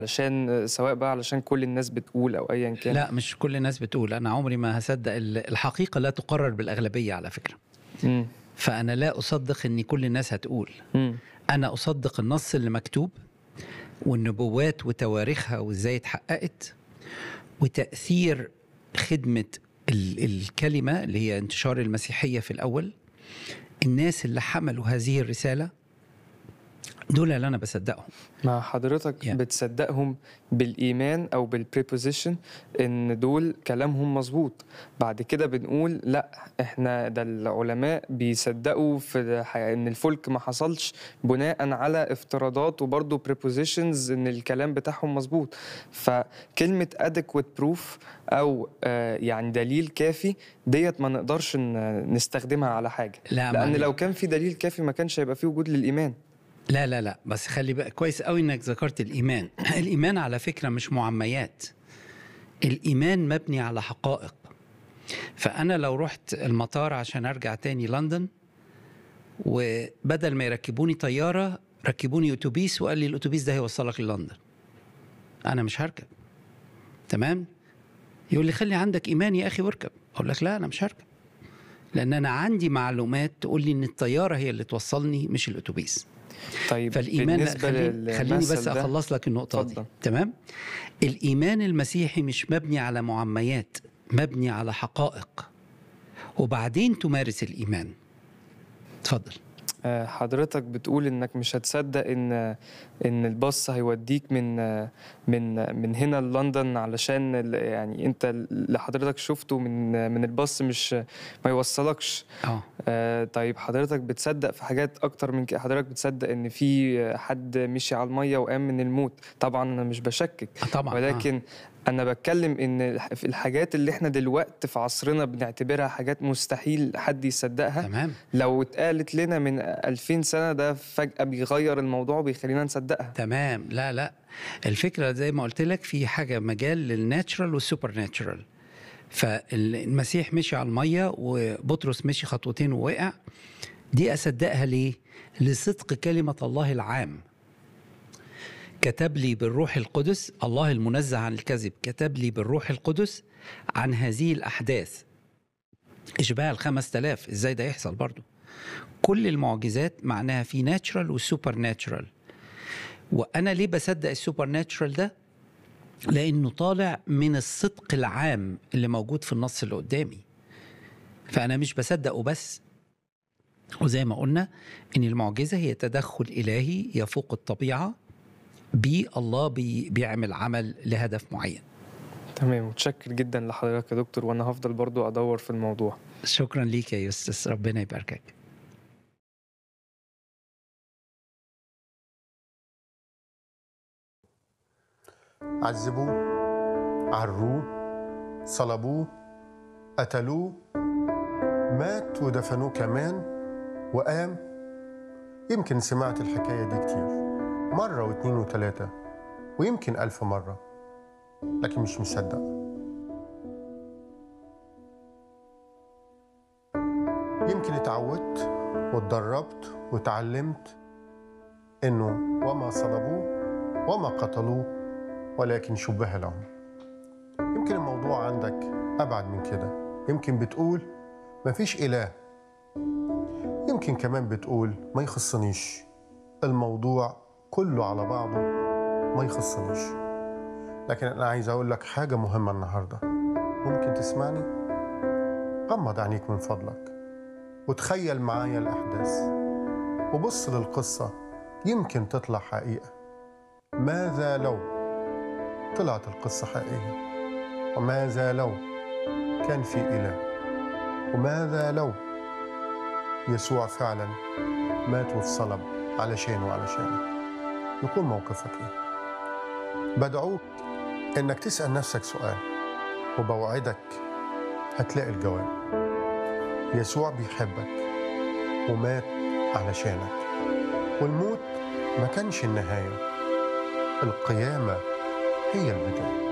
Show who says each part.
Speaker 1: علشان سواء بقى علشان كل الناس بتقول او ايا كان
Speaker 2: لا مش كل الناس بتقول انا عمري ما هصدق ال- الحقيقه لا تقرر بالاغلبيه على فكره
Speaker 1: مم.
Speaker 2: فانا لا اصدق ان كل الناس هتقول
Speaker 1: مم.
Speaker 2: انا اصدق النص اللي مكتوب والنبوات وتواريخها وازاي اتحققت وتاثير خدمه ال- الكلمه اللي هي انتشار المسيحيه في الاول الناس اللي حملوا هذه الرساله دول اللي انا بصدقهم
Speaker 1: مع حضرتك
Speaker 2: Yeah.
Speaker 1: بتصدقهم بالايمان او بالبريبوزيشن ان دول كلامهم مظبوط بعد كده بنقول لا احنا ده العلماء بيصدقوا في الح- ان الفلك ما حصلش بناء على افتراضات وبرضه بريبوزيشنز ان الكلام بتاعهم مظبوط فكلمه adequate proof او آه، يعني دليل كافي ديت ما نقدرش ن- نستخدمها على حاجه
Speaker 2: لا
Speaker 1: لان
Speaker 2: معلش.
Speaker 1: لو كان في دليل كافي ما كانش هيبقى فيه وجود للايمان
Speaker 2: لا لا لا بس خلي بقى كويس قوي انك ذكرت الايمان الايمان على فكره مش معميات الايمان مبني على حقائق فانا لو رحت المطار عشان ارجع تاني لندن وبدل ما يركبوني طياره ركبوني اتوبيس وقال لي الاتوبيس ده هيوصلك للندن انا مش هركب تمام يقول لي خلي عندك ايمان يا اخي واركب اقول لك لا انا مش هركب لان انا عندي معلومات تقول لي ان الطياره هي اللي توصلني مش الاتوبيس
Speaker 1: طيب
Speaker 2: فالايمان لا
Speaker 1: بالنسبة
Speaker 2: خليني, خليني بس
Speaker 1: للمثل ده-
Speaker 2: اخلص لك النقطه
Speaker 1: اتفضل.
Speaker 2: دي تمام الايمان المسيحي مش مبني على معميات مبني على حقائق وبعدين تمارس الايمان اتفضل
Speaker 1: آه، حضرتك بتقول انك مش هتصدق ان ان الباص هيوديك من من من هنا للندن علشان ال- يعني انت اللي حضرتك شفته من من الباص مش ما يوصلكش
Speaker 2: اه
Speaker 1: آه، طيب حضرتك بتصدق في حاجات اكتر من كده حضرتك بتصدق ان في حد مشي على الميه وقام من الموت طبعا انا مش بشكك
Speaker 2: آه طبعا
Speaker 1: ولكن انا بتكلم ان الح- في الحاجات اللي احنا دلوقتي في عصرنا بنعتبرها حاجات مستحيل حد
Speaker 2: آه.
Speaker 1: يصدقها
Speaker 2: تمام
Speaker 1: لو اتقالت لنا من 2000 سنة ده فجأة بيغير الموضوع وبيخلينا نصدقها
Speaker 2: تمام لا لا الفكره زي ما قلت لك في حاجه مجال للناتشرال والسوبر ناتشرال فالمسيح مشي على الميه وبطرس مشي خطوتين ووقع دي اصدقها ليه لصدق كلمه الله العام كتب لي بالروح القدس الله المنزه عن الكذب كتب لي بالروح القدس عن هذه الاحداث اشباع الخمس تلاف ازاي ده يحصل برضو كل المعجزات معناها في ناتشرال وسوبر ناتشرال وانا ليه بصدق السوبر ناتشرال ده لانه طالع من الصدق العام اللي موجود في النص اللي قدامي فانا مش بصدقه بس وزي ما قلنا ان المعجزه هي تدخل الهي يفوق الطبيعه بيه الله بي بيعمل عمل لهدف معين
Speaker 1: تمام متشكر جدا لحضرتك يا دكتور وانا هفضل برضو ادور في الموضوع
Speaker 2: شكرا ليك يا يوستس ربنا يباركك
Speaker 3: عذبوه عروه صلبوه قتلوه مات ودفنوه كمان وقام يمكن سمعت الحكاية دي كتير مرة واتنين وتلاتة ويمكن ألف مرة لكن مش مصدق يمكن اتعودت واتدربت واتعلمت انه وما صلبوه وما قتلوه ولكن شبه لهم يمكن الموضوع عندك أبعد من كده يمكن بتقول مفيش إله يمكن كمان بتقول ما يخصنيش الموضوع كله على بعضه ما يخصنيش لكن أنا عايز أقول لك حاجة مهمة النهاردة ممكن تسمعني غمض عينيك من فضلك وتخيل معايا الأحداث وبص للقصة يمكن تطلع حقيقة ماذا لو طلعت القصة حقيقية وماذا لو كان في إله وماذا لو يسوع فعلا مات واتصلب علشان وعلشانك يكون موقفك ايه بدعوك انك تسأل نفسك سؤال وبوعدك هتلاقي الجواب يسوع بيحبك ومات علشانك والموت ما كانش النهاية القيامة هي البداية